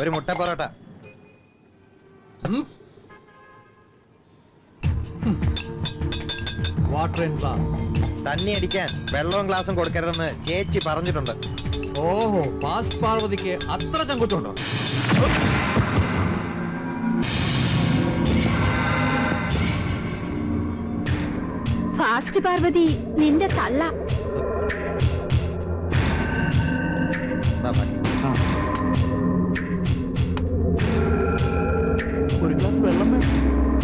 ഒരു മുട്ട parotta water and glass തണ്ണി അടിക്കാൻ വെള്ളവും ഗ്ലാസും കൊടുക്കരുതെന്ന് ചേച്ചി പറഞ്ഞിട്ടുണ്ട് ഓഹോ ഫാസ്റ്റ് പാർവതിക്ക് അത്ര ചങ്കുറ്റുണ്ടോ ഫാസ്റ്റ് പാർവതി നിന്റെ തള്ള ദാ മതി. ഒരു ഗ്ലാസ് വെള്ളം വേണം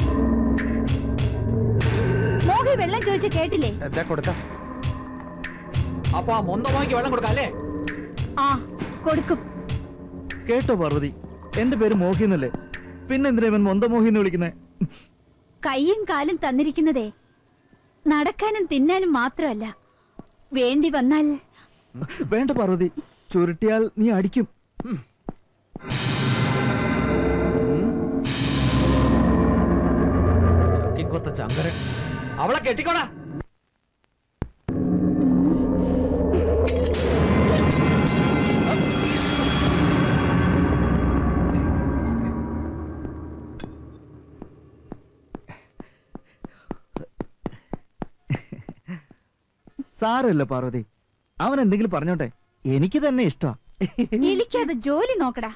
മോഹി വെള്ളം ചോദിച്ച് കേട്ടില്ലേ ഇതാ കൊടുക്കാം അപ്പൊ ആ മൊന്തമാക്കി വെള്ളം കൊടുക്കാം അല്ലേ ആ കൊടുക്കും കേട്ടോ പാർവതി എന്റെ പേര് മോഹി എന്നല്ലേ പിന്നെ എന്തിനാ ഇവൻ മൊന്തമോഹി എന്ന് വിളിക്കുന്നേ കൈയും കാലും തന്നിരിക്കുന്നതേ നടക്കാനും തിന്നാനും മാത്രമല്ല വേണ്ടി വന്നാൽ വേണ്ട പാർവതി ചുരുട്ടിയാൽ നീ അടിക്കും ചക്കിക്കൊത്ത ചങ്കരൻ അവളെ കെട്ടിക്കോടാ സാരമില്ല പാർവതി അവൻ എന്തെങ്കിലും പറഞ്ഞോട്ടെ എനിക്ക് തന്നെ ഇഷ്ടാ ഇളിക്കാതെ ജോലി നോക്കടാ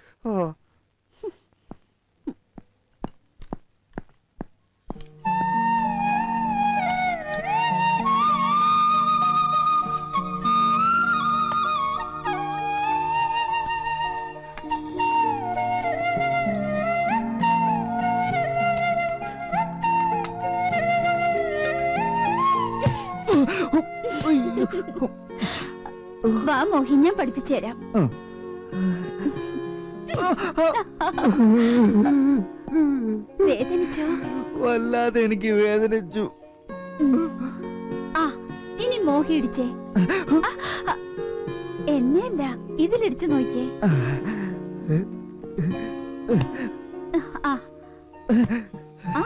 വാ മോഹി ഞാൻ പഠിപ്പിച്ചു തരാം വേദനിച്ചോ വല്ലാതെ എനിക്ക് വേദനിച്ചു ആ ഇനി മോഹി ഇടിച്ചേ ആ, ആ, എന്നെയല്ല ഇതിലിടിച്ചു നോക്കിയേ ആ ആ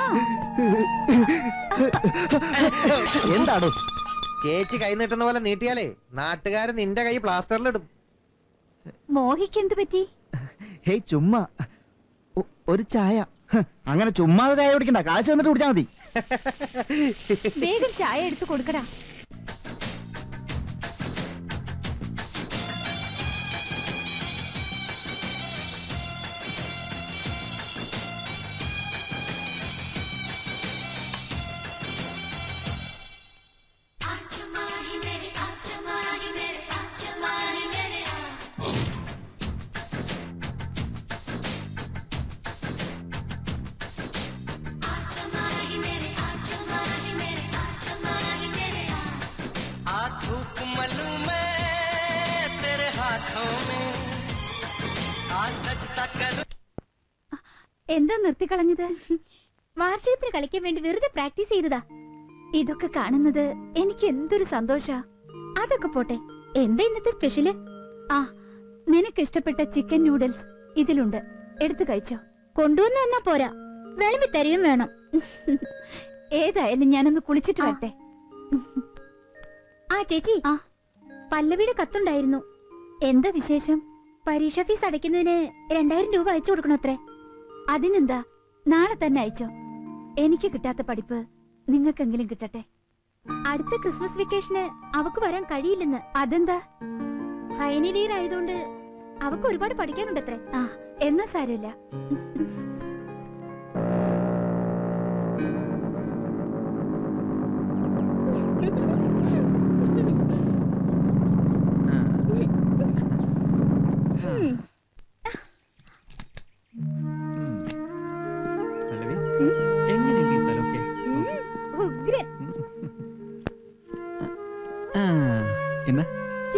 എന്താടോ ചേച്ചി കൈ നീട്ടുന്ന പോലെ നീട്ടിയാലേ നാട്ടുകാർ നിന്റെ കൈ പ്ലാസ്റ്ററിലിടും മോഹിക്ക് എന്ത് പറ്റി ഹേയ് ചുമ്മാ ഒ- ഒരു ചായ ഹ്, അങ്ങനെ ചുമ്മാതെ ചായ കുടിക്കണ്ട കാശ് തന്നിട്ട് കുടിച്ചാ മതി വേഗം ചായ എടുത്ത് കൊടുക്കടാ धूप मलू मैं तेरे हाथों में आ सजता करूं എന്താ നിർത്തിക്കളഞ്ഞത് വാർഷികത്തിന് കളിക്കാൻ വേണ്ടി വെറുതെ പ്രാക്ടീസ് ചെയ്തതാ ഇതൊക്കെ കാണുന്നത് എനിക്ക് എന്തൊരു സന്തോഷ അതൊക്കെ പോട്ടെ എന്താ ഇന്നത്തെ സ്പെഷ്യല് ആ നിനക്ക് ഇഷ്ടപ്പെട്ട ചിക്കൻ നൂഡിൽസ് ഇതിലുണ്ട് എടുത്തു കഴിച്ചോ കൊണ്ടുവന്ന് തന്നാ പോരാ വിളമ്പി തരുകയും വേണം ഏതായാലും ഞാനൊന്ന് കുളിച്ചിട്ട് ആ. വരട്ടെ ആ ചേച്ചി ആ. പല്ലവിയുടെ കത്തുണ്ടായിരുന്നു എന്താ വിശേഷം പരീക്ഷ ഫീസ് അടയ്ക്കുന്നതിന് രണ്ടായിരം രൂപ അയച്ചു കൊടുക്കണത്രേ അതിനെന്താ നാളെ തന്നെ അയച്ചോ എനിക്ക് കിട്ടാത്ത പഠിപ്പ് നിങ്ങൾക്കെങ്കിലും കിട്ടട്ടെ അടുത്ത ക്രിസ്മസ് വെക്കേഷന് അവക്ക് വരാൻ കഴിയില്ലെന്ന് അതെന്താ ഫൈനൽ ഇയർ ആയതുകൊണ്ട് അവക്ക് ഒരുപാട് പഠിക്കാനുണ്ടത്രേ ആ എന്നാ സാരമില്ല പല്ലവി എങ്ങനെയുണ്ട് ഈ സ്ഥലമൊക്കെ ഉഗ്രൻ ആ, എന്നാ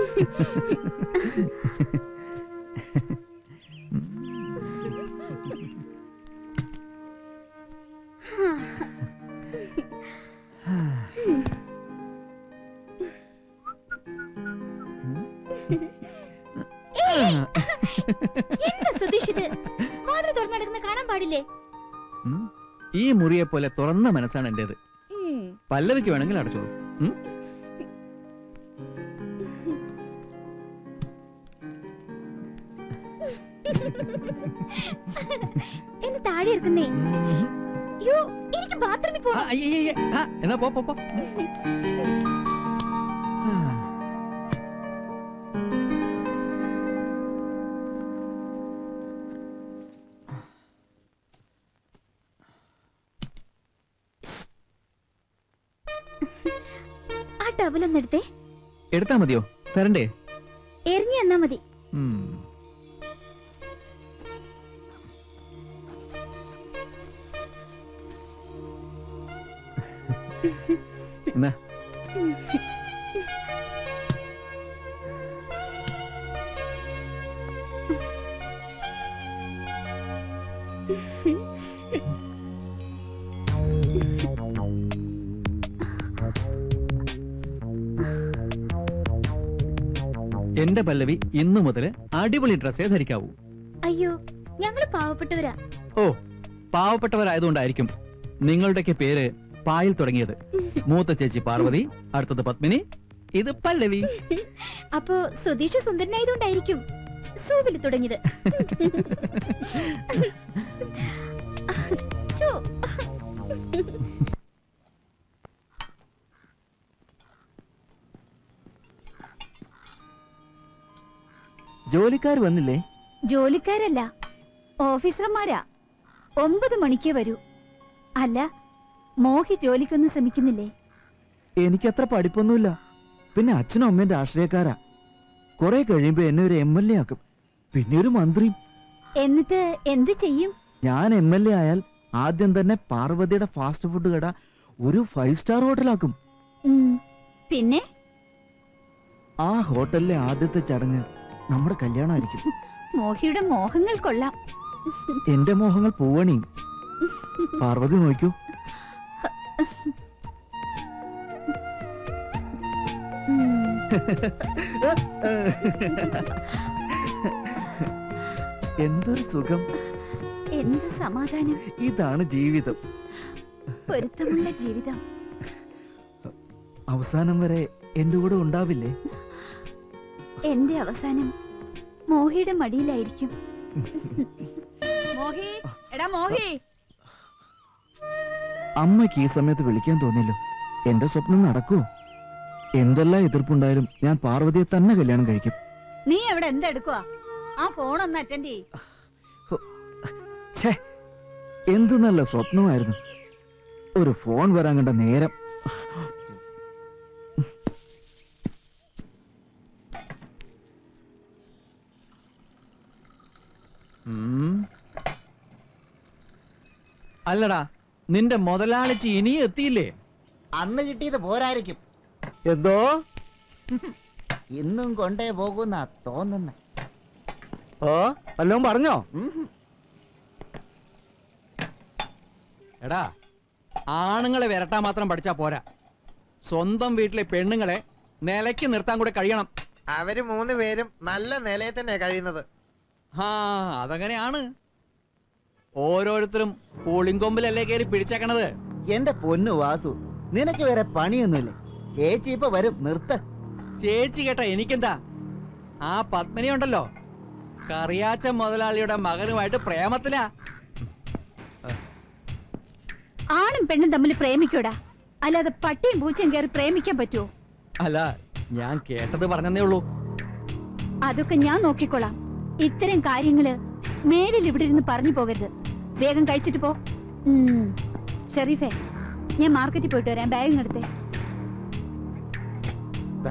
എന്താ സുധീഷ് ഇത് വാതിൽ തുറന്നെടുക്കുന്ന കാണാൻ പാടില്ലേ ഉം. ഈ മുറിയെ പോലെ തുറന്ന മനസ്സാണ് എന്റേത് ഉം. പല്ലവിക്ക് വേണമെങ്കിൽ അടച്ചോളൂ ഉം? എന്നെ താഴെ ഇരിക്കുന്നേ യോ എനിക്ക് ബാത്റൂമിൽ ആ, പോണം അയ്യ, അയ്യ, അയ്യ. ആ, എന്നാ പോ പോ പോ ആ ടവലൊന്ന് എടുത്തേ എടുത്താ മതിയോ തരണ്ടേ എറിഞ്ഞു തന്നാ മതി ഉം. എന്നാ എന്റെ പല്ലവി ഇന്നു മുതൽ അടിപൊളി ഡ്രസ്സേ ധരിക്കാവൂ അയ്യോ ഞങ്ങള് പാവപ്പെട്ടവരാ ഓ പാവപ്പെട്ടവരായതുകൊണ്ടായിരിക്കും നിങ്ങളുടെയൊക്കെ പേര് പായിൽ തുടങ്ങിയത് മൂത്ത ചേച്ചി പാർവതി അടുത്തത് പത്മിനി ഇത് പല്ലവി അപ്പോ സുധീഷ് സുന്ദരനായതുകൊണ്ടായിരിക്കും സൂവിൽ തുടങ്ങിയത് ചോ. ജോലിക്കാർ വന്നില്ലേ ജോലിക്കാരല്ല ഓഫീസർമാരാ ഒമ്പത് മണിക്കേ വരൂ അല്ല മോഹി ജോലിക്കൊന്നും ശ്രമിക്കുന്നില്ലേ എനിക്കത്ര പഠിപ്പൊന്നുമില്ല പിന്നെ അച്ഛനും അമ്മയും രാഷ്ട്രീയക്കാരാ കുറെ കഴിയുമ്പോ എന്നെ ഒരു എം എൽ എ ആക്കും പിന്നെ ഒരു മന്ത്രിയും എന്നിട്ട് എന്ത് ചെയ്യും ഞാൻ എം എൽ എ ആയാൽ ആദ്യം തന്നെ പാർവതിയുടെ ഫാസ്റ്റ് ഫുഡ് കട ഒരു ഫൈവ് സ്റ്റാർ ഹോട്ടലാക്കും ഉം, പിന്നെ ആ ഹോട്ടലിലെ ആദ്യത്തെ ചടങ്ങ് നമ്മുടെ കല്യാണമായിരിക്കും മോഹിയുടെ മോഹങ്ങൾ കൊള്ളാം എന്റെ മോഹങ്ങൾ പൂവണിയും പാർവതി നോക്കൂ ഉം, എന്തൊരു സുഖം എന്ത് സമാധാനം ഇതാണ് ജീവിതം പൊരുത്തമുള്ള ജീവിതം അവസാനം വരെ എന്റെ കൂടെ ഉണ്ടാവില്ലേ എന്റെ അവസാനം മോഹിയുടെ മടിയിലായിരിക്കും മോഹി എടാ മോഹി അമ്മയ്ക്ക് ഈ സമയത്ത് വിളിക്കാൻ തോന്നിയല്ലോ എന്റെ സ്വപ്നം നടക്കുവോ എന്തെല്ലാം എതിർപ്പുണ്ടായാലും ഞാൻ പാർവതിയെ തന്നെ കല്യാണം കഴിക്കും നീ എവിടെ എന്തെടുക്കുവാ ആ ഫോൺ ഒന്ന് അറ്റൻഡ് ചെയ് ഛേ എന്ത് നല്ല സ്വപ്നമായിരുന്നു ഒരു ഫോൺ വരാൻ കണ്ട നേരം ഉം. അല്ലടാ നിന്റെ മുതലാളിച്ച് ഇനിയും എത്തിയില്ലേ അന്ന് കിട്ടിയത് പോരായിരിക്കും എന്തോ ഇന്നും കൊണ്ടേ പോകുന്ന തോന്നുന്ന ഓ വല്ലതും പറഞ്ഞോ എടാ ആണുങ്ങളെ വിരട്ടാൻ മാത്രം പഠിച്ചാ പോരാ സ്വന്തം വീട്ടിലെ പെണ്ണുങ്ങളെ നിലയ്ക്ക് നിർത്താൻ കൂടെ കഴിയണം അവര് മൂന്ന് പേരും നല്ല നിലയിൽ തന്നെ കഴിയുന്നത് ആ അതങ്ങനെയാണ് ഓരോരുത്തരും പൂളിങ്കൊമ്പിലല്ലേ കയറി പിടിച്ചേക്കണത് എന്റെ പൊന്നു വാസു നിനക്ക് വേറെ പണിയൊന്നുമില്ലേ ചേച്ചി ഇപ്പൊ വരും നിർത്ത് ചേച്ചി കേട്ട എനിക്കെന്താ ആ പത്മിനി ഉണ്ടല്ലോ കറിയാച്ച മുതലാളിയുടെ മകനുമായിട്ട് പ്രേമത്തിലാ ആണും പെണ്ണും തമ്മിൽ പ്രേമിക്കൂടാ അല്ലാതെ പട്ടിയും പൂച്ചയും കയറി പ്രേമിക്കാൻ പറ്റുമോ അല്ല ഞാൻ കേട്ടത് പറഞ്ഞതേ ഉള്ളൂ അതൊക്കെ ഞാൻ നോക്കിക്കോളാം ഇത്തരം കാര്യങ്ങള് മേലിൽ ഇവിടെ ഇരുന്ന് പറഞ്ഞു പോകരുത് വേഗം കഴിച്ചിട്ട് പോ ഉം. ഷെറീഫേ ഞാൻ മാർക്കറ്റിൽ പോയിട്ട് വരാം ബാഗും എടുത്തേ ദാ.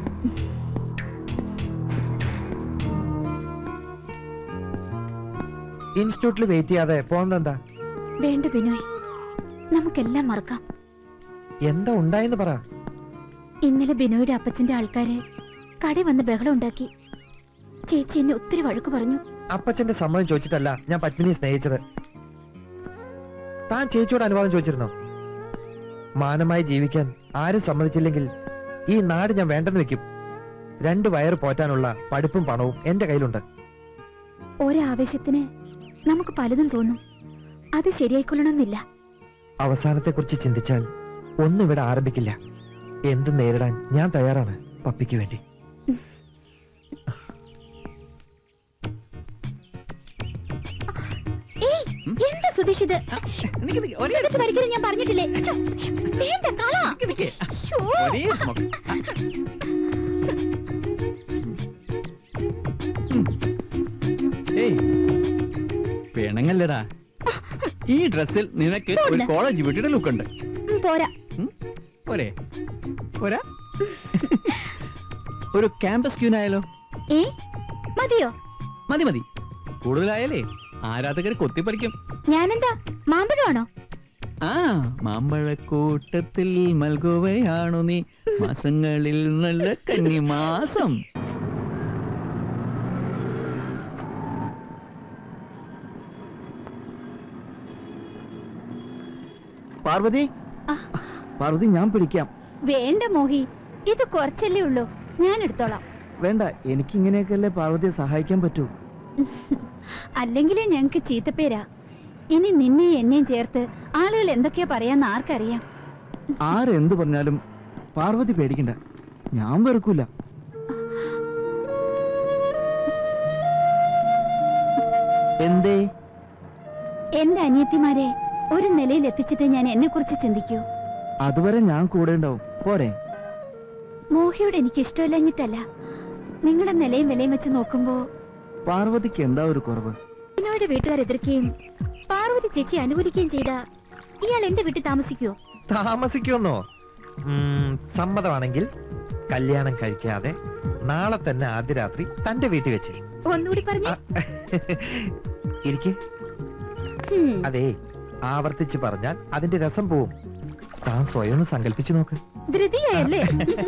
ഇൻസ്റ്റിറ്റ്യൂട്ടിൽ വെയിറ്റ് ചെയ്യാതെ പോകുന്നെന്താ വേണ്ട ബിനോയ് നമുക്കെല്ലാം മറക്കാം എന്താ ഉണ്ടായെന്ന് പറ ഇന്നലെ ബിനോയുടെ അപ്പച്ചന്റെ ആൾക്കാര് കടയിൽ വന്ന് ബഹളം ഉണ്ടാക്കി ചേച്ചി എന്നെ ഒത്തിരി വഴക്ക് പറഞ്ഞു അപ്പച്ചന്റെ സമ്മതം ചോദിച്ചിട്ടല്ല ഞാൻ പത്മിനിയെ സ്നേഹിച്ചത് താൻ ചേച്ചിയോട് അനുവാദം ചോദിച്ചിരുന്നോ മാനമായി ജീവിക്കാൻ ആരും സമ്മതിച്ചില്ലെങ്കിൽ ഈ നാട് ഞാൻ വേണ്ടെന്ന് വെക്കും രണ്ട് വയറ് പോറ്റാനുള്ള പഠിപ്പും പണവും എന്റെ കയ്യിലുണ്ട് ഒരാവേശത്തിന് നമുക്ക് പലതും തോന്നും അത് ശരിയായിക്കൊള്ളണമെന്നില്ല അവസാനത്തെ കുറിച്ച് ചിന്തിച്ചാൽ ഒന്നും ഇവിടെ ആരംഭിക്കില്ല എന്ത് നേരിടാൻ ഞാൻ തയ്യാറാണ് പപ്പിക്ക് വേണ്ടി സുധീഷ് ഇത് നിക്ക് നിക്ക്, ഒരേ സുധീഷ് വരയ്ക്കരുത് ഞാൻ പറഞ്ഞിട്ടില്ലേ ഛെ, വേണ്ട കളാ നിക്ക് നിക്ക്. ശ്ശോ. ഒരേ smoke. ഏയ് പിണങ്ങല്ലടാ ഈ ഡ്രസ്സിൽ നിനക്ക് ഒരു പോണ്ട. കോളേജ് വീട്ടിയുടെ ലുക്ക് ഉണ്ട് ഉം, പോരാ പോരെ പോരാ ഒരു ക്യാമ്പസ് ക്യൂനായാലോ ഏ മതിയോ മതി മതി കൂടുതലായാലേ ആരാധകർ കൊത്തിപ്പറിക്കും ഞാനെന്താ മാമ്പഴമാണോ ആ മാമ്പഴക്കൂട്ടത്തിൽ മൽകുകയാണു നീ മാസങ്ങളിൽ നല്ല കന്നിമാസം പാർവതി ആ. പാർവതി ഞാൻ പിടിക്കാം വേണ്ട മോഹി ഇത് കുറച്ചല്ലേ ഉള്ളൂ ഞാൻ എടുത്തോളാം വേണ്ട എനിക്ക് ഇങ്ങനെയൊക്കെയല്ലേ പാർവതിയെ സഹായിക്കാൻ പറ്റൂ അല്ലെങ്കിലേ ഞങ്ങക്ക് ചീത്തപ്പേരാ ഇനി നിന്നെയും എന്നെയും ചേർത്ത് ആളുകൾ എന്തൊക്കെയാ പറയാന്ന് ആർക്കറിയാം ആരെന്ത് പറഞ്ഞാലും പാർവതി പേടിക്കണ്ട ഞാൻ വെറുക്കൂല എന്തേ എന്റെ അനിയത്തിമാരെ ഒരു നിലയിൽ എത്തിച്ചിട്ട് ഞാൻ എന്നെ കുറിച്ച് ചിന്തിക്കൂ അതുവരെ ഞാൻ കൂടെ ഉണ്ടാവും പോരെ മോഹിയോട് എനിക്ക് ഇഷ്ടമില്ലഞ്ഞിട്ടല്ല നിങ്ങളുടെ നിലയും വിലയും വെച്ച് നോക്കുമ്പോ പാർവതിക്ക് എന്താ ഒരു കുറവ് ബിനോയുടെ വീട്ടുകാർ എതിർക്കുകയും പാർവതി ചേച്ചി അനുകൂലിക്കുകയും ചെയ്ത ഇയാൾ എന്റെ വീട്ടിൽ താമസിക്കുവോ താമസിക്കുമെന്നോ ഉം, സമ്മതമാണെങ്കിൽ കല്യാണം കഴിക്കാതെ നാളെ തന്നെ ആദ്യ രാത്രി തന്റെ വീട്ടിൽ വെച്ച് ഒന്നുകൂടി പറഞ്ഞു ഇരിക്കെ അതെ ആവർത്തിച്ച് പറഞ്ഞാൽ അതിന്റെ രസം പോവും താൻ സ്വയം ഒന്ന് സങ്കല്പിച്ചു നോക്ക് ധൃതിയായല്ലേ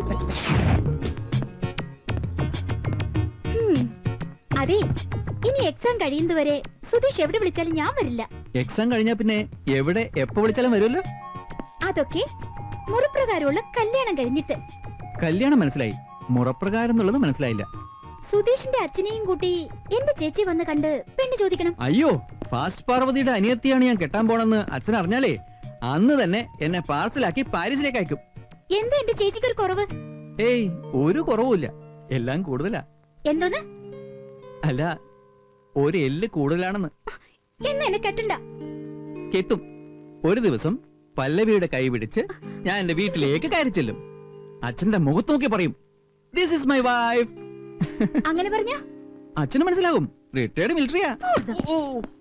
ഹും. അതെ ഇനി എക്സാം കഴിയുന്നതുവരെ സുധീഷ് എവിടെ വിളിച്ചാലും ഞാൻ വരില്ല എക്സാം കഴിഞ്ഞാ പിന്നെ എവിടെ എപ്പോ വിളിച്ചാലും വരുമല്ലോ അതൊക്കെ മുറിപ്രകാരമുള്ള കല്യാണം കഴിഞ്ഞിട്ട് കല്യാണം മനസ്സിലായി മുറപ്രകാരം എന്നുള്ളത് മനസ്സിലായില്ല സുധീഷിന്റെ അച്ഛനെയും കൂട്ടി എന്റെ ചേച്ചി വന്ന് കണ്ട് പെണ്ണ് ചോദിക്കണം അയ്യോ ഫാസ്റ്റ് പാർവതിയുടെ അനിയത്തിയാണ് ഞാൻ കെട്ടാൻ പോണെന്ന് അച്ഛൻ അറിഞ്ഞാലേ അന്ന് തന്നെ എന്നെ പാർസലാക്കി പാരീസിലേക്ക് അയക്കും എന്താ എന്റെ ചേച്ചിക്ക് ഒരു കുറവ് ഏയ് ഒരു കുറവുമില്ല എല്ലാം കൂടുതലാ എന്തോന്ന് അല്ല ഒരു എല്ല് കൂടുതലാണെന്ന് എന്നെ എന്നെ കെട്ടണ്ട കെട്ടും ഒരു ദിവസം പല്ലവിയുടെ കൈ പിടിച്ച് ഞാൻ എന്റെ വീട്ടിലേക്ക് കയറി ചെല്ലും അച്ഛന്റെ മുഖത്ത് നോക്കി പറയും ദിസ് ഇസ് മൈ വൈഫ് അങ്ങനെ പറഞ്ഞ അച്ഛന് മനസ്സിലാകും റിട്ടയർഡ് മിലിറ്ററിയാ ഓ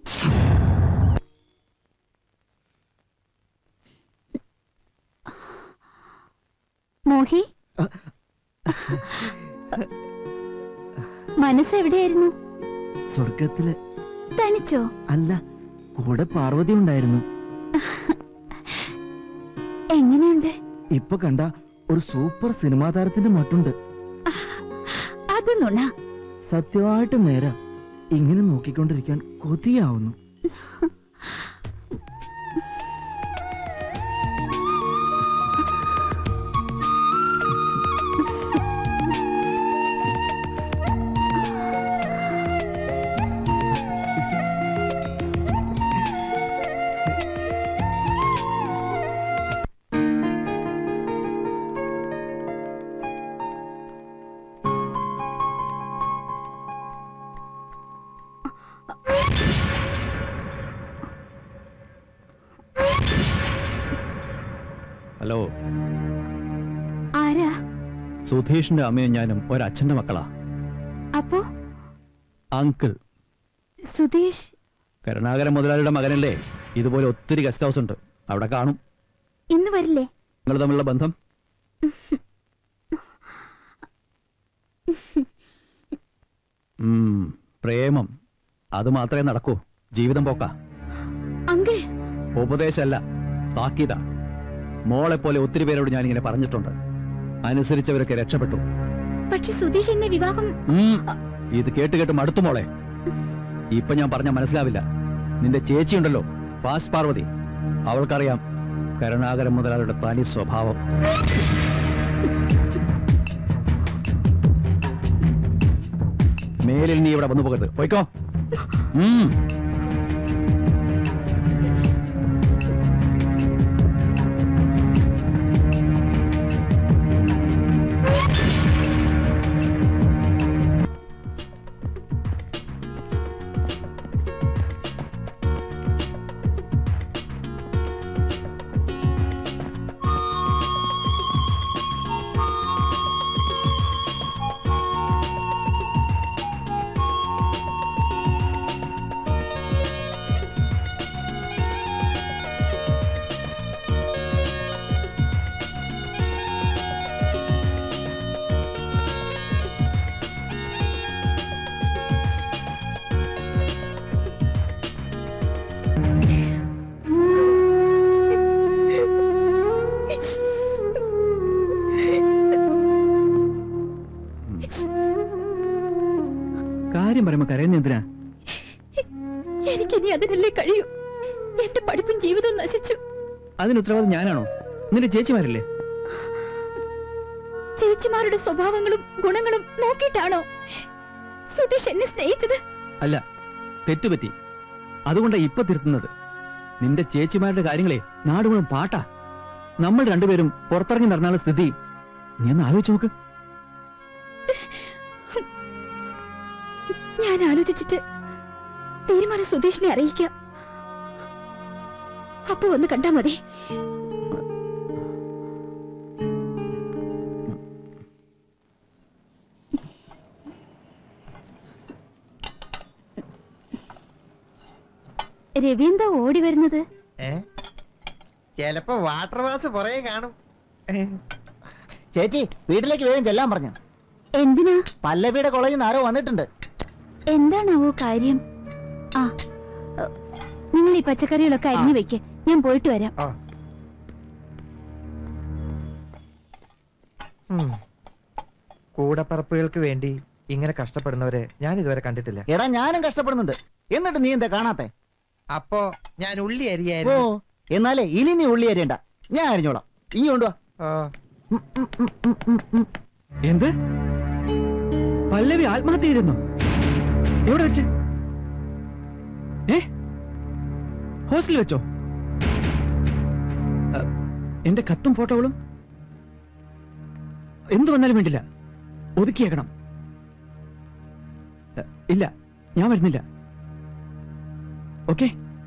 മോഹി മനസ്സെവിടെയായിരുന്നു സ്വർഗത്തില് തനിച്ചോ അല്ല കൂടെ പാർവതി ഉണ്ടായിരുന്നു എങ്ങനെയുണ്ട് ഇപ്പൊ കണ്ട ഒരു സൂപ്പർ സിനിമാ താരത്തിന്റെ മട്ടുണ്ട് അത് നുണ സത്യമായിട്ട് നേരാ ഇങ്ങനെ നോക്കിക്കൊണ്ടിരിക്കാൻ കൊതിയാവുന്നു ഹലോ ആരാ സുധീഷിന്റെ അമ്മയും ഞാനും ഒരച്ഛന്റെ മക്കളാ അപ്പോ അങ്കിൾ സുധീഷ് കരുണാകരൻ മുതലാളിയുടെ മകനല്ലേ ഇതുപോലെ ഒത്തിരി ഗസ്റ്റ് ഹൗസ് ഉണ്ട് അവിടെ കാണും ഇന്ന് വരില്ലേ നിങ്ങൾ തമ്മിലുള്ള ബന്ധം ഉം, പ്രേമം അത് മാത്രമേ നടക്കൂ ജീവിതം പോക്ക അങ്കിൾ ഉപദേശമല്ല താക്കീത മോളെ പോലെ ഒത്തിരി പേരോട് ഞാനിങ്ങനെ പറഞ്ഞിട്ടുണ്ട് അനുസരിച്ചവരൊക്കെ രക്ഷപ്പെട്ടു പക്ഷെ സുധീഷ് എന്നെ വിവാഹം ഉം, ഇത് കേട്ട് കേട്ട് മടുത്തു മോളെ ഇപ്പൊ ഞാൻ പറഞ്ഞ മനസ്സിലാവില്ല നിന്റെ ചേച്ചിയുണ്ടല്ലോ പാസ് പാർവതി അവൾക്കറിയാം കരുണാകരൻ മുതലാളിയുടെ തനി സ്വഭാവം മേലിൽ നീ ഇവിടെ വന്നു പോകരുത് പോയിക്കോ ഉം. കാര്യം പറയുമ്പോ കരയുന്ന എന്തിനാ എനിക്കിനി അതിനല്ലേ കഴിയൂ എന്റെ പഠിപ്പും ജീവിതവും നശിച്ചു അതിന് ഉത്തരവാദിത്വം ഞാനാണോ നിന്റെ ചേച്ചിമാരില്ലേ ചേച്ചിമാരുടെ സ്വഭാവങ്ങളും ഗുണങ്ങളും നോക്കിയിട്ടാണോ സുധീഷ് എന്നെ സ്നേഹിച്ചത് അല്ല തെറ്റുപറ്റി അതുകൊണ്ടാ ഇപ്പൊ തിരുത്തുന്നത് നിന്റെ ചേച്ചിമാരുടെ കാര്യങ്ങളെ നാട് മുഴുവൻ പാട്ടാ നമ്മൾ രണ്ടുപേരും പുറത്തിറങ്ങി നടന്നാലുള്ള സ്ഥിതി നീ ഒന്ന് ആലോചിച്ച് നോക്ക് ഞാൻ ആലോചിച്ചിട്ട് തീരുമാനം സുധീഷിനെ അറിയിക്കാം അപ്പൊ ഒന്ന് കണ്ടാ മതി രവീന്ദ ഓടി വരുന്നത് ഏ ചെലപ്പോ വാട്ടർ വാസ് പുറകെ കാണും ഏ, ചേച്ചി വീട്ടിലേക്ക് വേഗം ചെല്ലാൻ പറഞ്ഞു എന്തിനാ പല്ലവിയുടെ കോളേജിൽ നിന്ന് ആരോ വന്നിട്ടുണ്ട് എന്താണാവോ കാര്യം ആ ഏ, നിങ്ങൾ ഈ പച്ചക്കറികളൊക്കെ അരിഞ്ഞു വെക്ക് ഞാൻ പോയിട്ട് വരാം ഉം. കൂടപ്പറപ്പുകൾക്ക് വേണ്ടി ഇങ്ങനെ കഷ്ടപ്പെടുന്നവരെ ഞാൻ ഇതുവരെ കണ്ടിട്ടില്ല എടാ ഞാനും കഷ്ടപ്പെടുന്നുണ്ട് എന്നിട്ട് നീ എന്താ കാണാത്തെ അപ്പോ ഞാൻ ഉള്ളി ഓ അരിയായിരുന്നു എന്നാലേ ഇനി നീ ഉള്ളി അരിയണ്ട ഞാൻ അരിഞ്ഞോളാം ഇനി കൊണ്ടുവാ ആ, ഉം, ഉം, ഉം, ഉം, ഉം, ഉം. എന്ത് പല്ലവി ആത്മഹത്യ ചെയ്തിരുന്നു എവിടെ വെച്ച് ഏ ഹോസ്റ്റലിൽ വെച്ചോ അ, എന്റെ കത്തും ഫോട്ടോകളും എന്തു വന്നാലും വേണ്ടില്ല ഒതുക്കിയേക്കണം അ, ഇല്ല ഞാൻ വരുന്നില്ല ഓക്കെ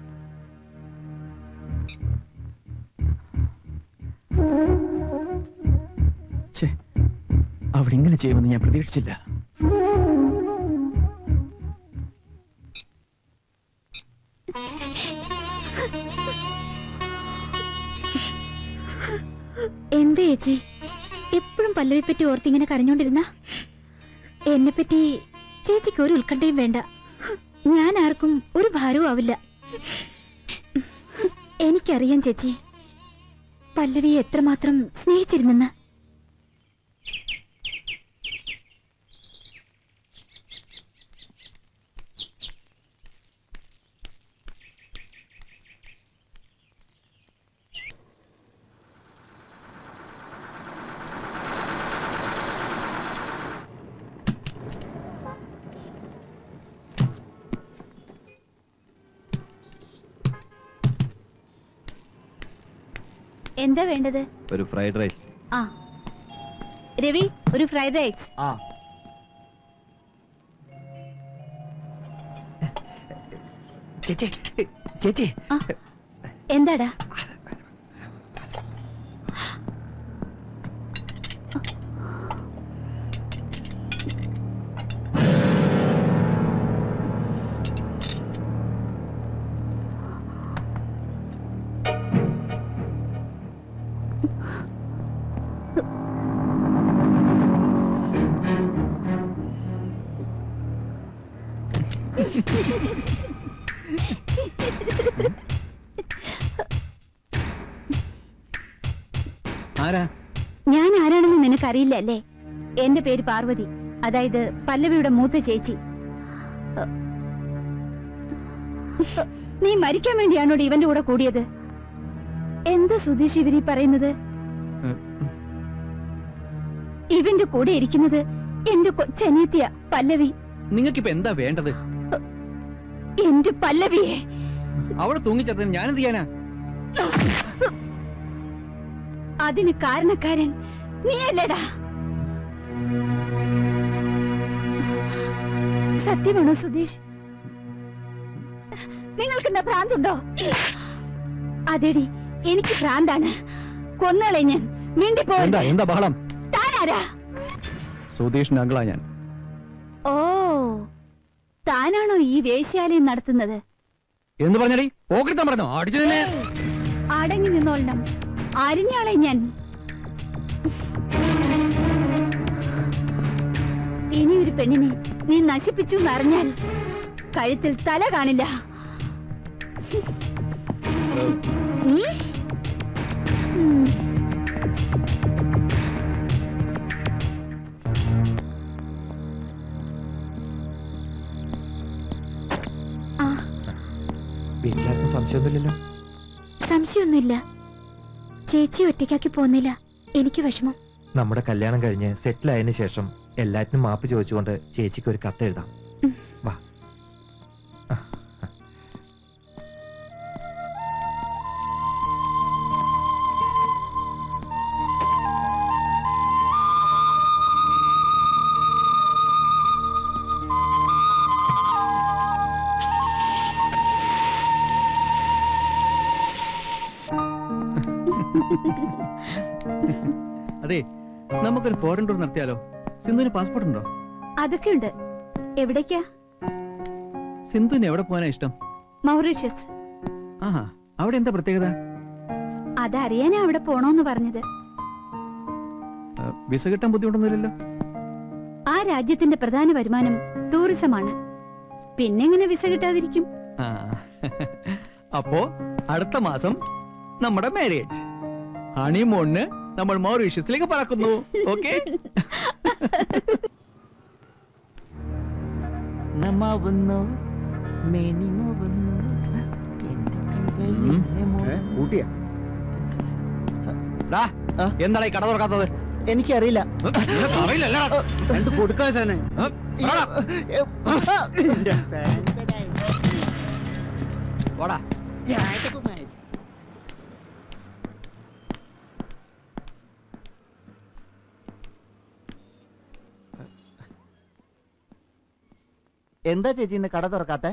ഛേ അവിടെ ഇങ്ങനെ ചെയ്യുമെന്ന് ഞാൻ പ്രതീക്ഷിച്ചില്ല എന്താ ചേച്ചി എപ്പോഴും പല്ലവി പറ്റി ഓർത്തിങ്ങനെ കരഞ്ഞോണ്ടിരുന്ന എന്നെ പറ്റി ചേച്ചിക്ക് ഒരു ഉത്കണ്ഠയും വേണ്ട ഞാൻ ആർക്കും ഒരു ഭാരവും ആവില്ല എനിക്കറിയാം ചേച്ചി പല്ലവിയെ എത്രമാത്രം സ്നേഹിച്ചിരുന്നെന്ന് എന്താ വേണ്ടത് ഒരു ഫ്രൈഡ് റൈസ് ആ രവി ഒരു ഫ്രൈഡ് റൈസ് ആ ചേച്ചി ചേച്ചി എന്താടാ ആരാ ഞാൻ ആരാണെന്ന് നിനക്കറിയില്ല അല്ലേ എന്റെ പേര് പാർവതി അതായത് പല്ലവിയുടെ മൂത്ത ചേച്ചി അ, നീ മരിക്കാൻ വേണ്ടിയാണോടി ഇവന്റെ കൂടെ കൂടിയത് എന്താ സുധീഷ് ഇവരീ പറയുന്നത് ഉം. ഇവന്റെ കൂടെ ഇരിക്കുന്നത് എന്റെ കൊച്ചനീത്തിയ പല്ലവി നിങ്ങൾക്കിപ്പോ എന്താ വേണ്ടത് എന്റെ പല്ലവിയെ അവിടെ തൂങ്ങിച്ചത്തിന് ഞാനെന്ത് ചെയ്യാനാ അതിന് കാരണക്കാരൻ നീയല്ലടാ സത്യമാണോ സുധീഷ് നിങ്ങൾക്ക് എന്താ ഭ്രാന്തുണ്ടോ അതെടി എനിക്ക് ഭ്രാന്താണ് കൊന്നളെ ഞാൻ മിണ്ടിപ്പോ എന്താ എന്താ ബഹളം താനാരാ സുധീഷിന്റെ അങ്കിളാ ഞാൻ ഓ താനാണോ ഈ വേശ്യാലയം നടത്തുന്നത് എന്ന് പറഞ്ഞടി പോക്കറ്റാൻ പറഞ്ഞോ അടിച്ചു തന്നെ അടങ്ങി നിന്നോളണം അരിഞ്ഞാളെ ഞാൻ ഇനി ഒരു പെണ്ണിനെ നീ നശിപ്പിച്ചു എന്നറിഞ്ഞാൽ കഴുത്തിൽ തല കാണില്ല ഉം? ഉം. സംശയമൊന്നുമില്ലല്ലോ സംശയമൊന്നുമില്ല ചേച്ചി ഒറ്റയ്ക്കാക്കി പോകുന്നില്ല എനിക്ക് വിഷമം നമ്മുടെ കല്യാണം കഴിഞ്ഞ് സെറ്റിൽ ആയതിനു ശേഷം എല്ലാറ്റിനും മാപ്പ് ചോദിച്ചുകൊണ്ട് ചേച്ചിക്ക് ഒരു കത്ത് എഴുതാം ഉം. വാ ആ, ആ. അതെ നമുക്കൊരു ഫോറിൻ ടൂർ നടത്തിയാലോ സിന്ധുവിന് പാസ്പോർട്ട് ഉണ്ടോ അതൊക്കെ ഉണ്ട് എവിടേക്കാ സിന്ധുവിന് എവിടെ പോകാനാ ഇഷ്ടം മൗറീഷ്യസ് ആഹാ അവിടെ എന്താ പ്രത്യേകത അതറിയാനാ അവിടെ പോണോന്ന് പറഞ്ഞത് ആ, വിസ കിട്ടാൻ ബുദ്ധിമുട്ടൊന്നുമില്ലല്ലോ ആ രാജ്യത്തിന്റെ പ്രധാന വരുമാനം ടൂറിസമാണ് പിന്നെങ്ങനെ വിസ കിട്ടാതിരിക്കും ആ അപ്പോ അടുത്ത മാസം നമ്മുടെ മാരേജ് ഹണിമൂണിന് നമ്മൾ മൗറീഷ്യസിലേക്ക് പറക്കുന്നു ഓക്കെ നമാവുന്നു മേനി നോവുന്നു എന്റെ കൈകൾ ഉം. നിന്നെ മോ- എന്താണ് ഈ കട തുറക്കാത്തത് എനിക്കറിയില്ല നിനക്ക് അറിയില്ലല്ലോടാ. എന്ത് കൊടുക്കാ സാധനം ആ, പറടാ. പോടാ. എന്താ ചേച്ചി ഇന്ന് കട തുറക്കാത്ത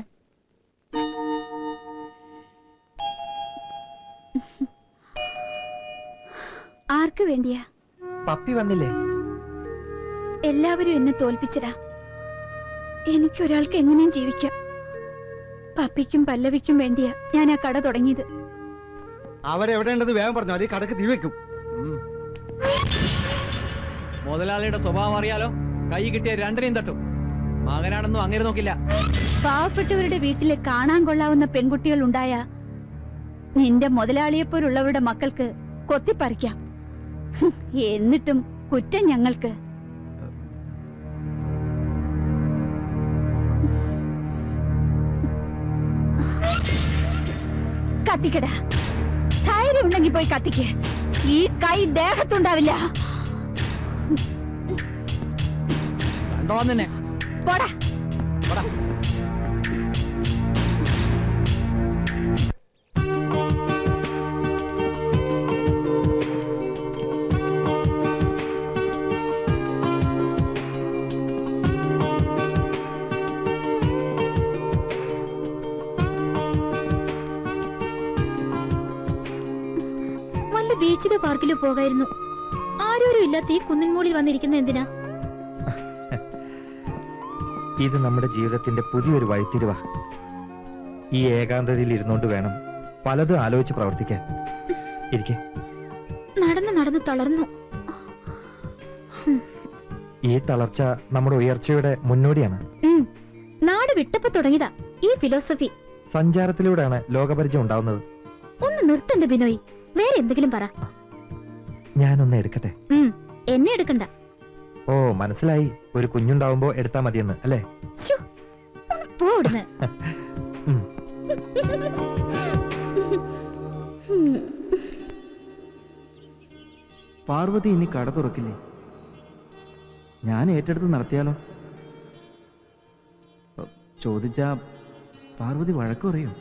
ആർക്കു വേണ്ടിയാ പപ്പി വന്നില്ലേ എല്ലാവരും എന്നെ തോൽപ്പിച്ചടാ എനിക്കൊരാൾക്ക് എങ്ങനെയും ജീവിക്കാം പപ്പിക്കും പല്ലവിക്കും വേണ്ടിയാ ഞാൻ ആ കട തുടങ്ങിയത് അവരെവിടെയുണ്ടെന്ന് വേഗം പറഞ്ഞു അവർ ഈ കടക്ക് തീ വെക്കും ഉം. മുതലാളിയുടെ സ്വഭാവം അറിയാലോ കൈ കിട്ടിയ രണ്ടിനെയും തട്ടും മകനാണെന്നും അങ്ങനെ നോക്കില്ല പാവപ്പെട്ടവരുടെ വീട്ടിലെ കാണാൻ കൊള്ളാവുന്ന പെൺകുട്ടികൾ ഉണ്ടായ നിന്റെ മുതലാളിയെപ്പോലുള്ളവരുടെ മക്കൾക്ക് കൊത്തിപ്പറിക്കാം ഹും, എന്നിട്ടും കുറ്റം ഞങ്ങൾക്ക് കത്തിക്കടാ ധൈര്യം ഉണ്ടെങ്കിൽ പോയി കത്തിക്ക് ഈ കൈ ദേഹത്തുണ്ടാവില്ല കണ്ടോ നിന്നെ പോടാ പോടാ. വല്ല ബീച്ചിലോ പാർക്കിലോ പോകായിരുന്നു ആരോരും ഇല്ലാത്ത ഈ കുന്നിൻ മുകളിൽ വന്നിരിക്കുന്ന എന്തിനാ ഇത് നമ്മുടെ ജീവിതത്തിന്റെ പുതിയൊരു വഴിത്തിരിവാ ഈ ഏകാന്തതയിൽ ഇരുന്നുകൊണ്ട് വേണം പലതും ആലോചിച്ച് പ്രവർത്തിക്കാൻ ഇരിക്കെ നടന്ന് നടന്ന് തളർന്നു ഈ തളർച്ച നമ്മുടെ ഉയർച്ചയുടെ മുന്നോടിയാണ് ഉം. നാട് വിട്ടപ്പോ തുടങ്ങിയതാ ഈ ഫിലോസഫി സഞ്ചാരത്തിലൂടെയാണ് ലോകപരിചയം ഉണ്ടാവുന്നത് ഒന്ന് നിർത്തണ്ട ബിനോയ് വേറെ എന്തെങ്കിലും പറ ഞാനൊന്ന് എടുക്കട്ടെ ഉം. എന്നെ എടുക്കണ്ട ഓ മനസ്സിലായി ഒരു കുഞ്ഞുണ്ടാവുമ്പോ എടുത്താ മതിയെന്ന് അല്ലേ ശ്ശോ, ഒന്ന് പോടുന്ന് ഉം. പാർവതി ഇനി കട തുറക്കില്ലേ ഞാൻ ഏറ്റെടുത്ത് നടത്തിയാലോ അ, ചോദിച്ചാ പാർവതി വഴക്ക് പറയോ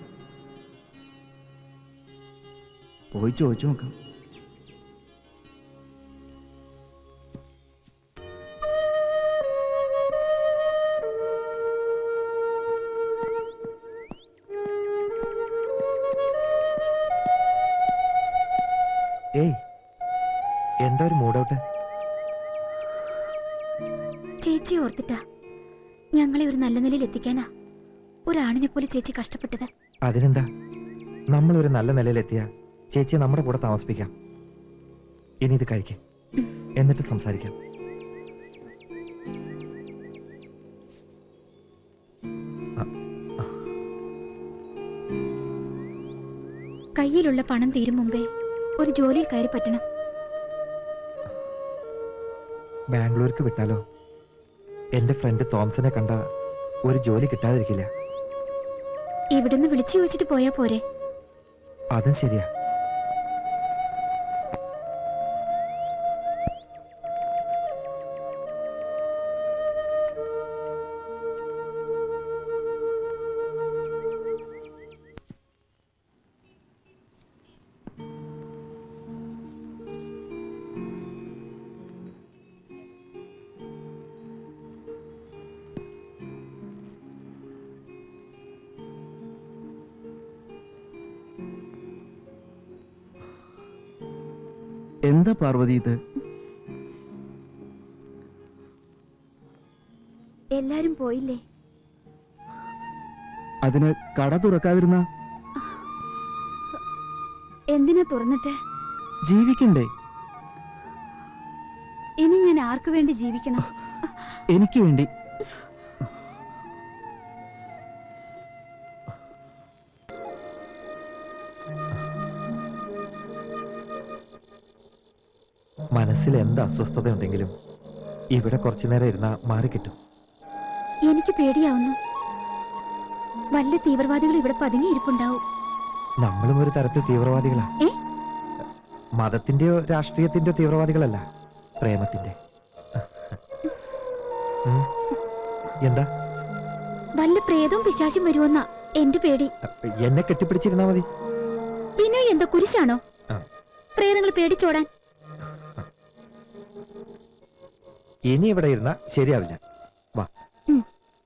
പോയി ചോദിച്ചു നോക്കാം ഏയ് എന്താ ഒരു മൂഡൗട്ട് ചേച്ചി ഓർത്തിട്ടാ ഞങ്ങളെ ഒരു നല്ല നിലയിൽ എത്തിക്കാനാ ഒരാണിനെ പോലെ ചേച്ചി കഷ്ടപ്പെട്ടത് അതിനെന്താ നമ്മൾ ഒരു നല്ല നിലയിലെത്തിയ ചേച്ചിയെ നമ്മുടെ കൂടെ താമസിപ്പിക്കാം ഇനി ഇത് കഴിക്കേ എന്നിട്ട് സംസാരിക്കാം കയ്യിലുള്ള പണം തീരും മുമ്പേ ഒരു ജോലിയിൽ കയറി പറ്റണം ബാംഗ്ലൂർക്ക് വിട്ടാലോ എന്റെ ഫ്രണ്ട് തോംസനെ കണ്ട ഒരു ജോലി കിട്ടാതിരിക്കില്ല ഇവിടുന്ന് വിളിച്ചു ചോദിച്ചിട്ട് പോയാ പോരെ അതും ശരിയാ എന്താ പാർവതി ഇത് എല്ലാരും പോയില്ലേ അതിന് കട തുറക്കാതിരുന്ന എന്തിനാ തുറന്നിട്ട് ജീവിക്കണ്ടേ ഇനി ഞാൻ ആർക്കു വേണ്ടി ജീവിക്കണം എനിക്ക് വേണ്ടി മനസ്സിൽ എന്ത് അസ്വസ്ഥത ഉണ്ടെങ്കിലും ഇവിടെ കുറച്ചു നേരം ഇരുന്നാ മാറിക്കിട്ടും എനിക്ക് പേടിയാവുന്നു വല്ല തീവ്രവാദികൾ ഇവിടെ പതുങ്ങിയിരിപ്പുണ്ടാവും നമ്മളും ഒരു തരത്തിൽ തീവ്രവാദികളാ ഏ? മതത്തിന്റെയോ രാഷ്ട്രീയത്തിന്റെയോ തീവ്രവാദികളല്ല പ്രേമത്തിന്റെ ഉം. എന്താ വല്ല പ്രേതവും പിശാചും വരുമെന്നാ എന്റെ പേടി എന്നെ കെട്ടിപ്പിടിച്ചിരുന്നാ മതി പിന്നെ എന്താ കുരിശാണോ ആ. പ്രേതങ്ങൾ പേടിച്ചോടാൻ ഇനി ഇവിടെ ഇരുന്നാ ശരിയാവില്ല വാ ഉം.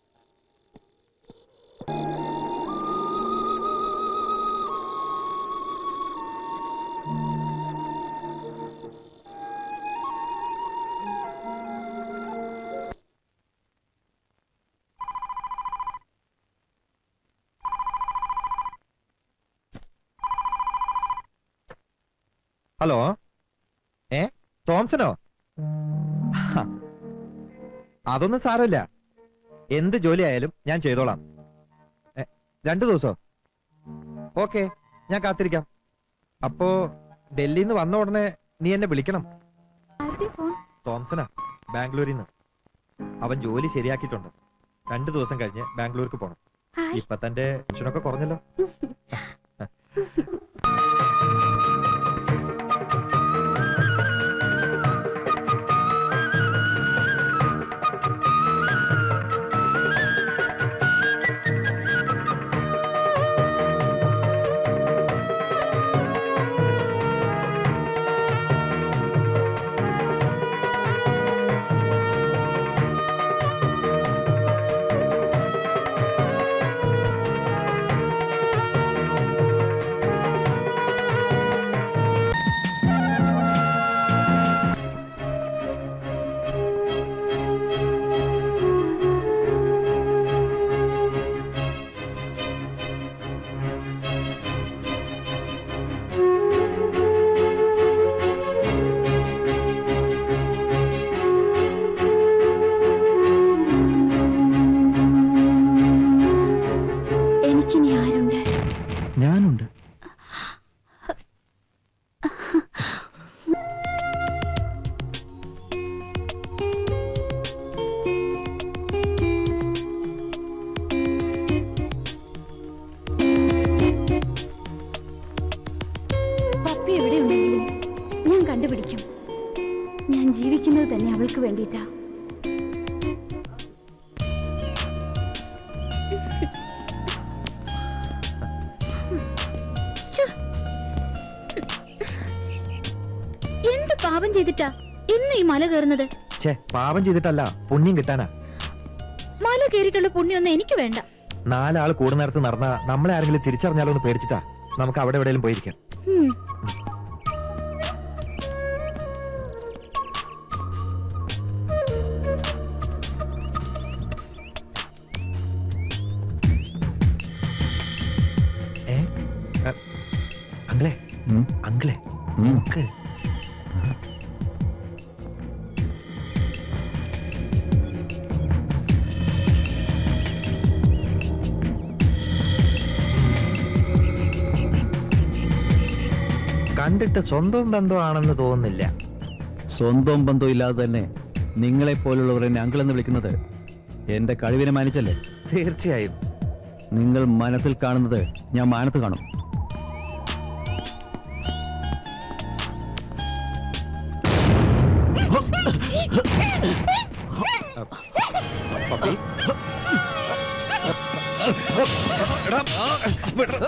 ഹലോ ഏ തോംസനോ ഹ. അതൊന്നും സാരമില്ല എന്ത് ജോലി ആയാലും ഞാൻ ചെയ്തോളാം ഏ, രണ്ടു ദിവസോ ഓക്കെ ഞാൻ കാത്തിരിക്കാം അപ്പോ ഡൽഹിയിൽ നിന്ന് വന്ന ഉടനെ നീ എന്നെ വിളിക്കണം ആരുടെ ഫോൺ തോംസനാ ബാംഗ്ലൂരിൽ നിന്ന് അവൻ ജോലി ശരിയാക്കിയിട്ടുണ്ട് രണ്ടു ദിവസം കഴിഞ്ഞ് ബാംഗ്ലൂർക്ക് പോണം ഹായ് ഇപ്പൊ തന്റെ ടെൻഷനൊക്കെ കുറഞ്ഞല്ലോ എനിക്കിനി ആരുണ്ട് ഞാനുണ്ട് പപ്പി എവിടെ ഉണ്ടെങ്കിലും ഞാൻ കണ്ടുപിടിക്കും ഞാൻ ജീവിക്കുന്നത് തന്നെ അവൾക്ക് വേണ്ടിയിട്ടാ എന്ത് പാപം ചെയ്തിട്ടാ ഇന്ന് ഈ മല കയറുന്നത് ഛേ പാപം ചെയ്തിട്ടല്ല പുണ്യം കിട്ടാനാ മല കയറിയിട്ടുള്ള പുണ്യൊന്നും എനിക്ക് വേണ്ട നാലാൾ കൂടുന്നിടത്ത് നടന്നാ നമ്മളെ ആരെങ്കിലും തിരിച്ചറിഞ്ഞാലോ എന്ന് പേടിച്ചിട്ടാ നമുക്ക് അവിടെ എവിടെയെങ്കിലും പോയിരിക്കാം ഉം. ഏ അ, അങ്കിളെ ഉം. അങ്കിളെ ഉം. നോക്ക് കണ്ടിട്ട് സ്വന്തം ബന്ധമാണെന്ന് തോന്നുന്നില്ല സ്വന്തം ബന്ധം ഇല്ലാതെ തന്നെ നിങ്ങളെ പോലുള്ളവർ എന്നെ അങ്കിൾ എന്ന് വിളിക്കുന്നത് എന്റെ കഴിവിനെ മാനിച്ചല്ലേ തീർച്ചയായും നിങ്ങൾ മനസ്സിൽ കാണുന്നത് ഞാൻ മാനത്ത് കാണും പപ്പി എടാ, വിടടാ.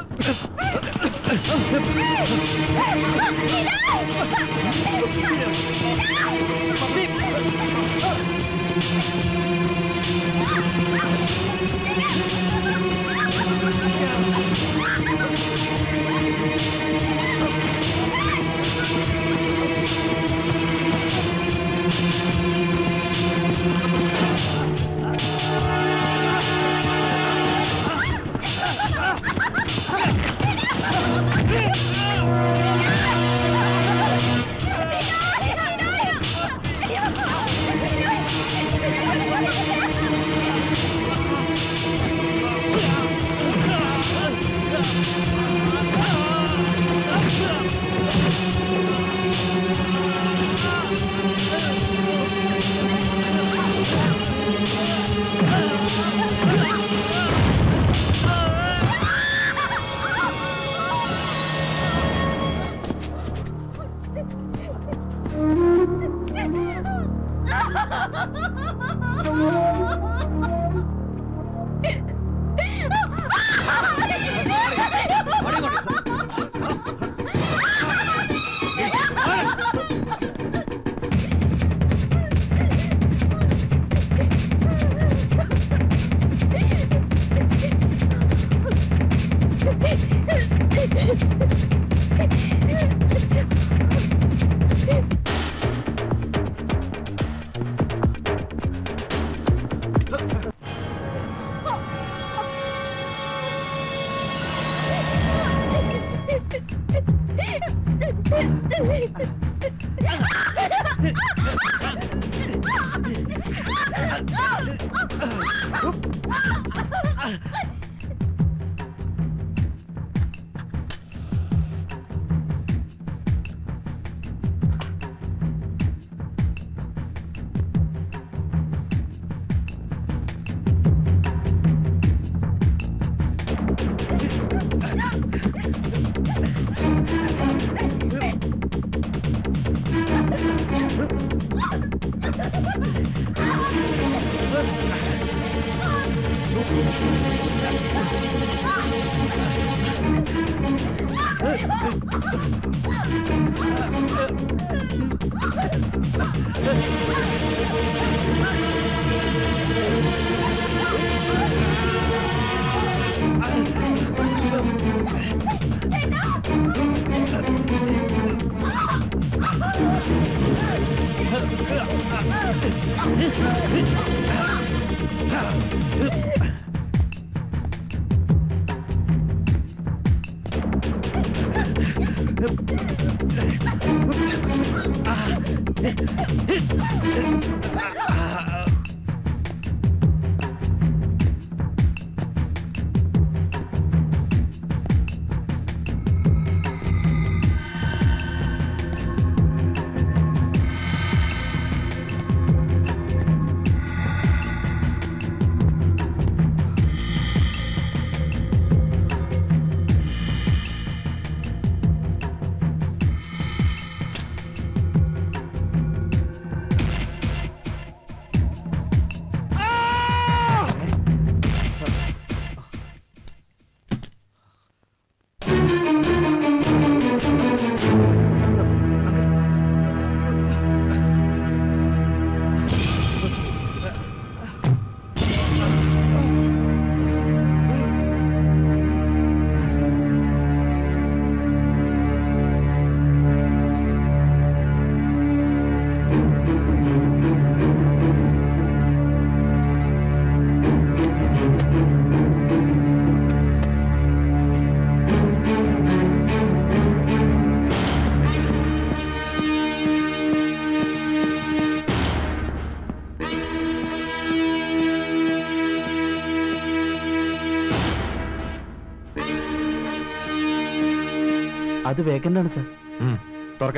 അത് വേക്കൻ്റ് ആണ് സാർ തുറക്കേ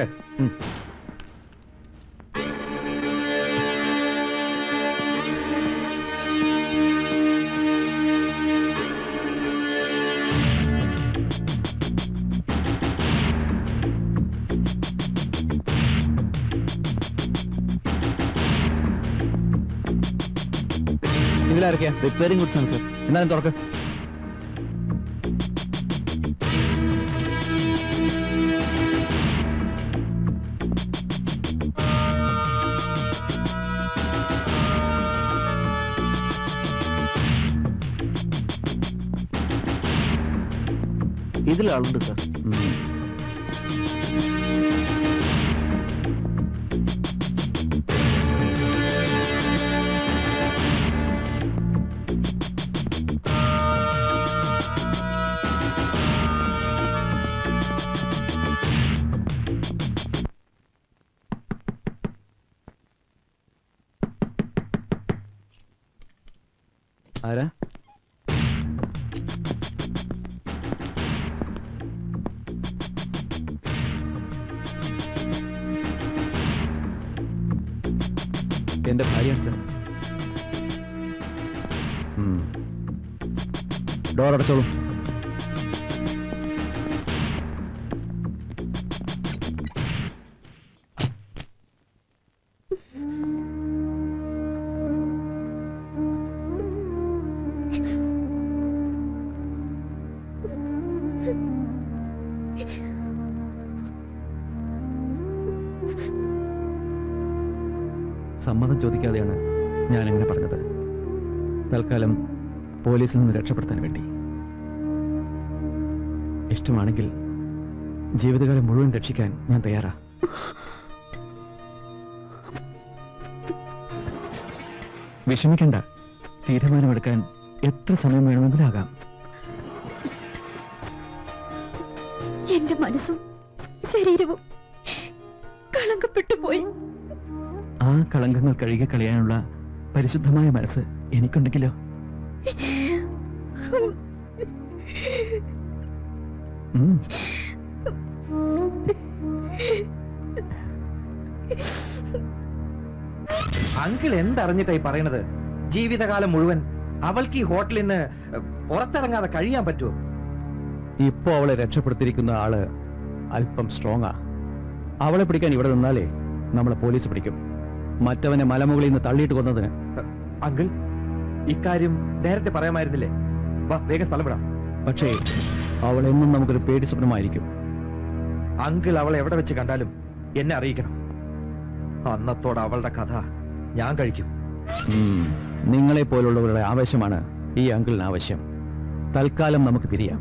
ഇതിലാരൊക്കെയാ റിപ്പയറിംഗ് ഗുഡ്സ് ആണ് സർ എന്നാലും തുറക്ക് ഇതിൽ ആളുണ്ട് സർ ഉം. ആരാ എന്റെ ഭാര്യയാണ് സർ ഡോർ അടച്ചോളൂ സമ്മതം ചോദിക്കാതെയാണ് ഞാൻ അങ്ങനെ പറഞ്ഞത് തൽക്കാലം പോലീസിൽ നിന്ന് രക്ഷപ്പെടുത്താൻ വേണ്ടി ഇഷ്ടമാണെങ്കിൽ ജീവിതകാലം മുഴുവൻ രക്ഷിക്കാൻ ഞാൻ തയ്യാറാ വിഷമിക്കണ്ട തീരുമാനമെടുക്കാൻ എത്ര സമയം വേണമെങ്കിലും ആകാം എന്റെ മനസ്സും ശരീരവും കളങ്കപ്പെട്ടു പോയി ആ കളങ്കങ്ങൾ കഴുകി കളയാനുള്ള പരിശുദ്ധമായ മനസ്സ് എനിക്കുണ്ടെങ്കിലോ ഉം. അങ്കിൾ എന്തറിഞ്ഞിട്ടായി പറയണത് ജീവിതകാലം മുഴുവൻ അവൾക്ക് ഈ ഹോട്ടലിൽ നിന്ന് പുറത്തിറങ്ങാതെ കഴിയാൻ പറ്റുമോ ഇപ്പോ അവളെ രക്ഷപ്പെടുത്തിയിരിക്കുന്ന ആള് അല്പം സ്ട്രോങ്ങാ അവളെ പിടിക്കാൻ ഇവിടെ നിന്നാലേ നമ്മളെ പോലീസ് പിടിക്കും മറ്റവനെ മലമുകളിൽ നിന്ന് തള്ളിയിട്ട് കൊന്നതിന് അങ്കിൾ ഇക്കാര്യം നേരത്തെ പറയാമായിരുന്നില്ലേ വാ വേഗം സ്ഥലം വിടാം പക്ഷേ അവൾ എന്നും നമുക്കൊരു പേടി സ്വപ്നമായിരിക്കും അങ്കിൾ അവളെ എവിടെ വെച്ച് കണ്ടാലും എന്നെ അറിയിക്കണം അന്നത്തോടെ അവളുടെ കഥ ഞാൻ കഴിക്കും ഉം. നിങ്ങളെ പോലുള്ളവരുടെ ആവശ്യമാണ് ഈ അങ്കിളിന് ആവശ്യം തൽക്കാലം നമുക്ക് പിരിയാം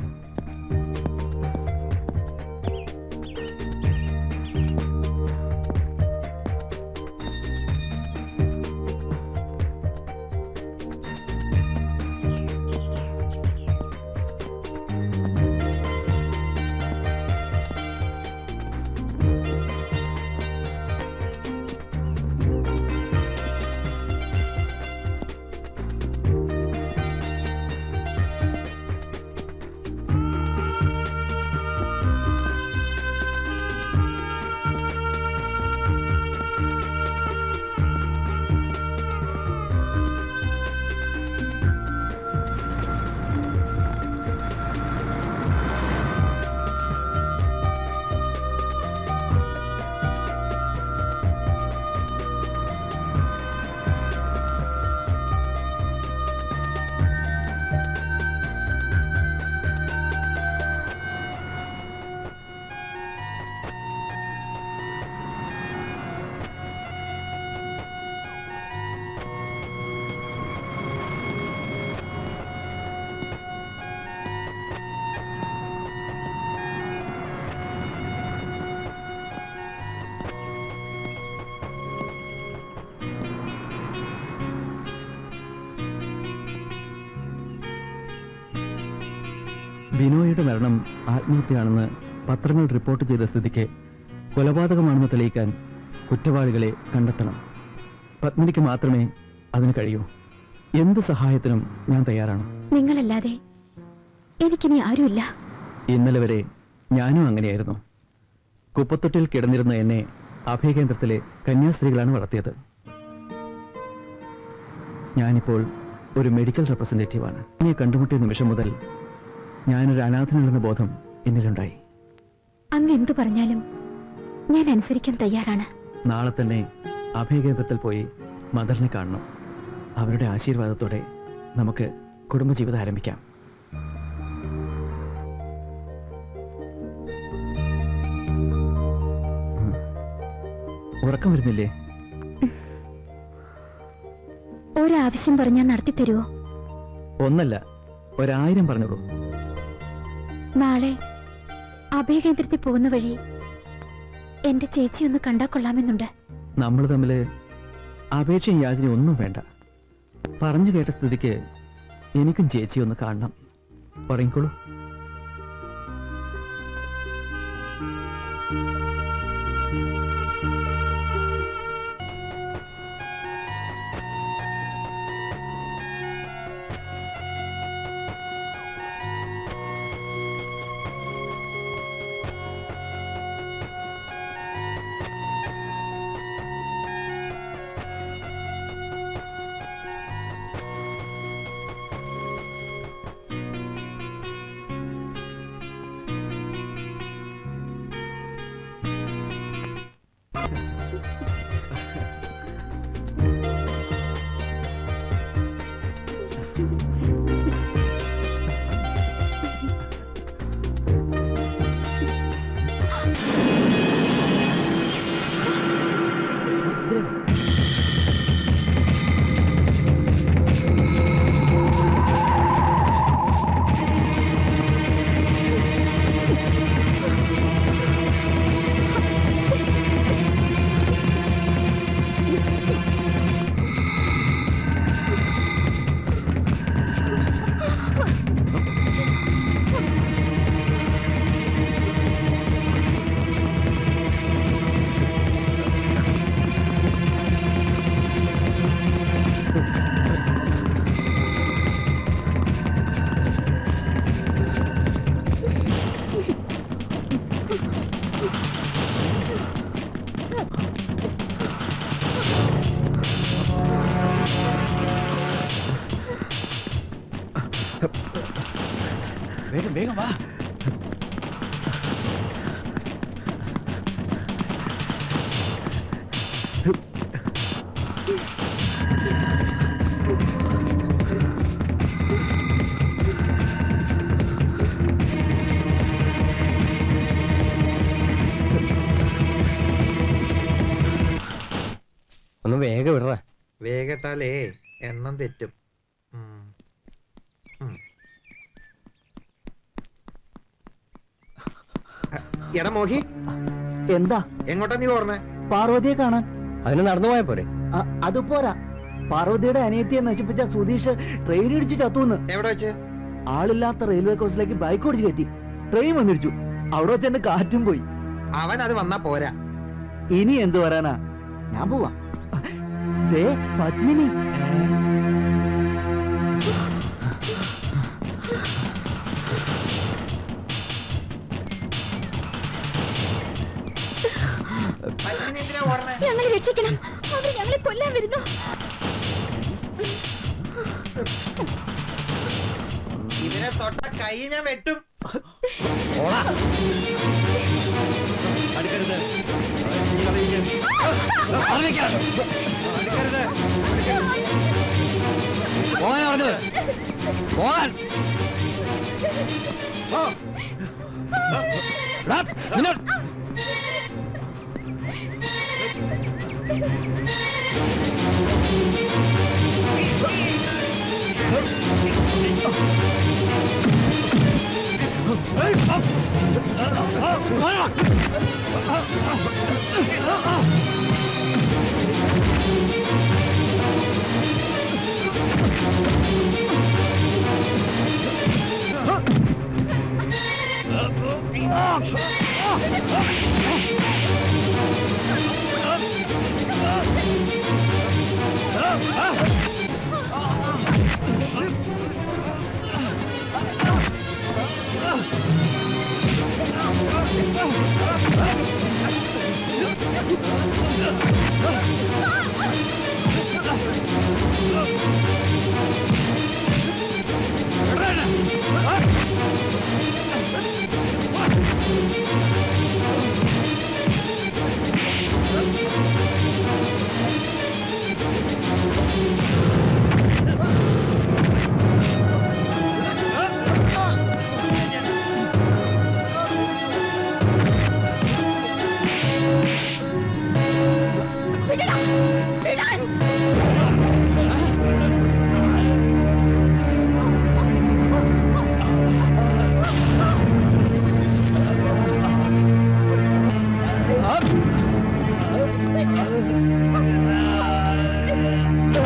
ബിനോയുടെ മരണം ആത്മഹത്യയാണെന്ന് പത്രങ്ങൾ റിപ്പോർട്ട് ചെയ്ത സ്ഥിതിക്ക് കൊലപാതകമാണെന്ന് തെളിയിക്കാൻ കുറ്റവാളികളെ കണ്ടെത്തണം പത്മിനിക്ക് മാത്രമേ അതിന് കഴിയൂ എന്ത് സഹായത്തിനും ഞാൻ തയ്യാറാണ് നിങ്ങളല്ലാതെ എനിക്കിനി ആരുമില്ല ഇന്നലെ വരെ ഞാനും അങ്ങനെയായിരുന്നു കുപ്പത്തൊട്ടിൽ കിടന്നിരുന്ന എന്നെ അഭയകേന്ദ്രത്തിലെ കന്യാസ്ത്രീകളാണ് വളർത്തിയത് ഞാനിപ്പോൾ ഒരു മെഡിക്കൽ റെപ്രസെന്റേറ്റീവാണ് എന്നെ കണ്ടുമുട്ടിയ നിമിഷം മുതൽ ഞാനൊരു അനാഥനാണെന്ന ബോധം എന്നിലുണ്ടായി അങ്ങ് എന്തു പറഞ്ഞാലും ഞാൻ അനുസരിക്കാൻ തയ്യാറാണ് നാളെ തന്നെ അഭയകേന്ദ്രത്തിൽ പോയി മദറിനെ കാണണം അവരുടെ ആശീർവാദത്തോടെ നമുക്ക് കുടുംബജീവിതം ആരംഭിക്കാം ഉം. ഉറക്കം വരുന്നില്ലേ ഒരാവശ്യം പറഞ്ഞാൽ നടത്തി തരുമോ ഒന്നല്ല ഒരായിരം പറഞ്ഞോളൂ നാളെ അഭയകേന്ദ്രത്തിൽ പോകുന്ന വഴി എന്റെ ചേച്ചി ഒന്ന് കണ്ടാ കൊള്ളാമെന്നുണ്ട് നമ്മൾ തമ്മിൽ അപേക്ഷയും യാചനയും ഒന്നും വേണ്ട പറഞ്ഞു കേട്ട സ്ഥിതിക്ക് എനിക്കും ചേച്ചി ഒന്ന് കാണണം ഉറങ്ങിക്കോളൂ വേഗം വേഗം വാ ഒന്ന് വേഗം വിടറ വേഗട്ടാലേ എണ്ണം തെറ്റും ഉം. ഉം. അ, എടാ മോഹി എന്താ എങ്ങോട്ടാ നീ ഓർണേ പാർവതിയെ കാണാൻ അതിന് നടന്നു പോയാ പോരെ അ- അത് പോരാ പാർവതിയുടെ അനിയത്തിയെ നശിപ്പിച്ച സുധീഷ് ട്രെയിൻ ഇടിച്ച് ചത്തുന്ന് എവിടെ വെച്ച് ആളില്ലാത്ത റെയിൽവേ കോച്ചിലേക്ക് ബൈക്ക് ഓടിച്ച് കയറ്റി ട്രെയിൻ വന്നിടിച്ചു അവിടെ വെച്ച് എന്റെ കാറ്റും പോയി അവൻ അത് വന്നാ പോരാ ഇനി എന്ത് വരാനാ ഞാൻ പോവാ ദേ പത്മിനി പത്മിനി എന്തിനാ ഓടണേ ഞങ്ങളെ രക്ഷിക്കണം അവർ ഞങ്ങളെ കൊല്ലാൻ വരുന്നു ഇതിനെ തൊട്ട കൈ ഞാൻ വെട്ടും അടുക്കരുത് ഇനി കളിക്ക്. പറഞ്ഞേക്കാം. അടുക്കരുത്. പോകാനാ പറഞ്ഞത് പോകാൻ പോ. എടാ, നിന്നോട്. ആ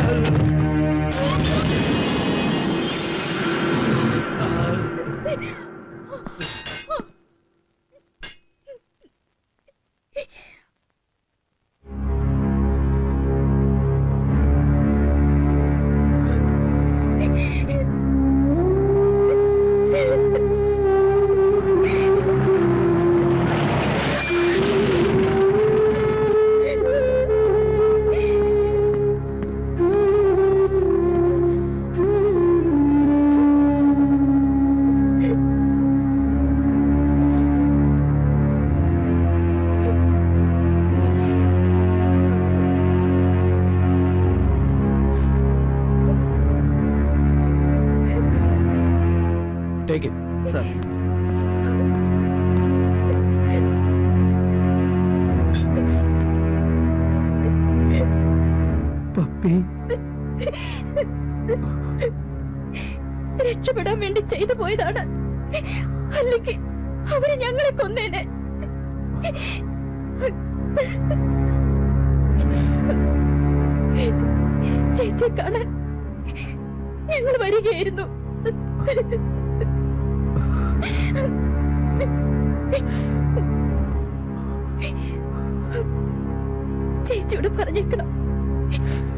ടേക്ക് ഇറ്റ് സാർ പപ്പി രക്ഷപ്പെടാൻ വേണ്ടി ചെയ്തു പോയതാണ് അല്ലെങ്കിൽ അവര് ഞങ്ങളെ കൊന്നേനെ ചേച്ചിയെ കാണാൻ ഞങ്ങൾ വരികയായിരുന്നു ചേച്ചിയോട് പറഞ്ഞേക്കണം